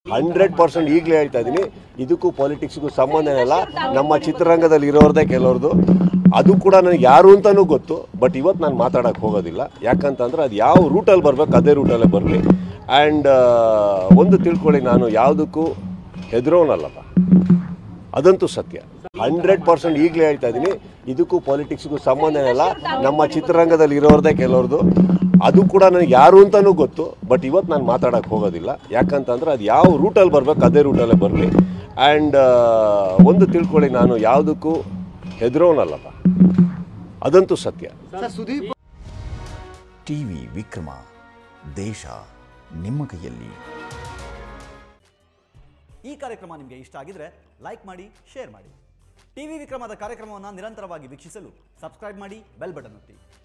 hundred percent ಈಗಲೇ ಹೇಳ್ತಾ ಇದ್ದೀನಿ ಇದಕ್ಕೂ ಪಾಲಿಟಿಕ್ಸ್ಗೂ ಸಂಬಂಧ ಇಲ್ಲ ನಮ್ಮ ಚಿತ್ರರಂಗದಲ್ಲಿ ಇರೋರ್ದೇ ಕೆಲವ್ರದ್ದು ಅದು ಕೂಡ ನನಗೆ ಯಾರು ಅಂತಲೂ ಗೊತ್ತು ಬಟ್ ಇವತ್ತು ನಾನು ಮಾತಾಡೋಕ್ಕೆ ಹೋಗೋದಿಲ್ಲ ಯಾಕಂತಂದ್ರೆ ಅದು ಯಾವ ರೂಟಲ್ಲಿ ಬರಬೇಕು ಅದೇ ರೂಟಲ್ಲೇ ಬರಲಿ ಆ್ಯಂಡ್ ಒಂದು ತಿಳ್ಕೊಳ್ಳಿ ನಾನು ಯಾವುದಕ್ಕೂ ಹೆದರೋನಲ್ಲಪ್ಪ ಅದಂತೂ ಸತ್ಯ ಹಂಡ್ರೆಡ್ ಪರ್ಸೆಂಟ್ ಈಗಲೇ ಹೇಳ್ತಾ ಇದ್ದೀನಿ ಇದಕ್ಕೂ ಪಾಲಿಟಿಕ್ಸ್ಗೂ ಸಂಬಂಧ ಇಲ್ಲ ನಮ್ಮ ಚಿತ್ರರಂಗದಲ್ಲಿ ಇರೋರ್ದೇ ಕೆಲವ್ರದ್ದು ಅದು ಕೂಡ ನನಗೆ ಯಾರು ಅಂತಲೂ ಗೊತ್ತು ಬಟ್ ಇವತ್ತು ನಾನು ಮಾತಾಡೋಕ್ಕೆ ಹೋಗೋದಿಲ್ಲ ಯಾಕಂತಂದ್ರೆ ಅದು ಯಾವ ರೂಟಲ್ಲಿ ಬರಬೇಕು ಅದೇ ರೂಟಲ್ಲೇ ಬರಲಿ ಆ್ಯಂಡ್ ಒಂದು ತಿಳ್ಕೊಳ್ಳಿ ನಾನು ಯಾವುದಕ್ಕೂ ಹೆದರೋನಲ್ಲಪ್ಪ ಅದಂತೂ ಸತ್ಯ ಟಿವಿ ವಿಕ್ರಮ ದೇಶ ನಿಮ್ಮ ಕೈಯಲ್ಲಿ ಈ ಕಾರ್ಯಕ್ರಮ ನಿಮಗೆ ಇಷ್ಟ ಆಗಿದ್ರೆ ಲೈಕ್ ಮಾಡಿ ಶೇರ್ ಮಾಡಿ ಟಿವಿ ವಿಕ್ರಮದ ಕಾರ್ಯಕ್ರಮವನ್ನು ನಿರಂತರವಾಗಿ ವೀಕ್ಷಿಸಲು ಸಬ್ಸ್ಕ್ರೈಬ್ ಮಾಡಿ ಬೆಲ್ ಬಟನ್ ಒತ್ತಿ